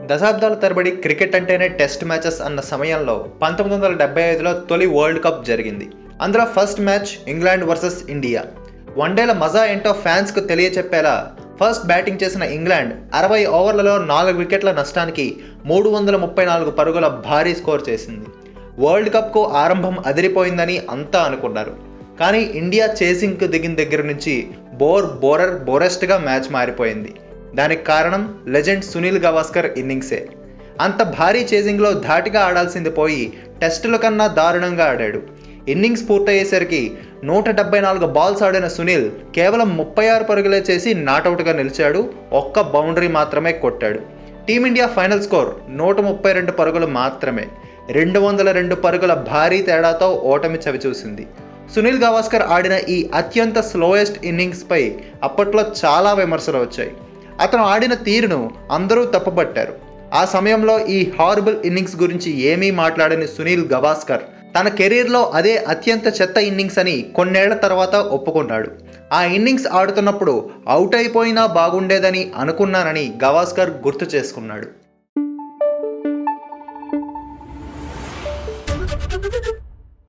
దశాబ్దాల తరబడి క్రికెట్ అంటేనే టెస్ట్ మ్యాచెస్ అన్న సమయంలో పంతొమ్మిది వందల డెబ్బై ఐదులో తొలి వరల్డ్ కప్ జరిగింది అందులో first match England versus India వన్డేల మజా ఏంటో ఫ్యాన్స్కు తెలియచెప్పేలా ఫస్ట్ బ్యాటింగ్ చేసిన ఇంగ్లాండ్ అరవై ఓవర్లలో నాలుగు వికెట్ల నష్టానికి మూడు వందల ముప్పై నాలుగు పరుగుల భారీ స్కోర్ చేసింది వరల్డ్ కప్కు ఆరంభం అదిరిపోయిందని అంతా అనుకున్నారు కానీ ఇండియా చేసింగ్కు దిగిన దగ్గర నుంచి బోర్ బోరర్ బోరెస్ట్గా మ్యాచ్ మారిపోయింది దానికి కారణం లెజెండ్ సునీల్ గవాస్కర్ ఇన్నింగ్సే అంత భారీ చేసింగ్లో ధాటిగా ఆడాల్సింది పోయి టెస్టుల కన్నా దారుణంగా ఆడాడు ఇన్నింగ్స్ పూర్తయ్యేసరికి నూట డెబ్బై నాలుగు బాల్స్ ఆడిన సునీల్ కేవలం ముప్పై ఆరు పరుగులే చేసి నాటౌట్గా నిలిచాడు ఒక్క బౌండరీ మాత్రమే కొట్టాడు టీమిండియా ఫైనల్ స్కోర్ నూట ముప్పై రెండు పరుగులు మాత్రమే రెండు వందల రెండు పరుగుల భారీ తేడాతో ఓటమి చవిచూసింది సునీల్ గవాస్కర్ ఆడిన ఈ అత్యంత స్లోయెస్ట్ ఇన్నింగ్స్పై అప్పట్లో చాలా విమర్శలు వచ్చాయి అతను ఆడిన తీరును అందరూ తప్పుపట్టారు ఆ సమయంలో ఈ హారబుల్ ఇన్నింగ్స్ గురించి ఏమీ మాట్లాడని సునీల్ గవాస్కర్ తన కెరీర్లో అదే అత్యంత చెత్త ఇన్నింగ్స్ అని కొన్నేళ్ల తర్వాత ఒప్పుకున్నాడు ఆ ఇన్నింగ్స్ ఆడుతున్నప్పుడు అవుట్ అయిపోయినా బాగుండేదని అనుకున్నానని గవాస్కర్ గుర్తు చేసుకున్నాడు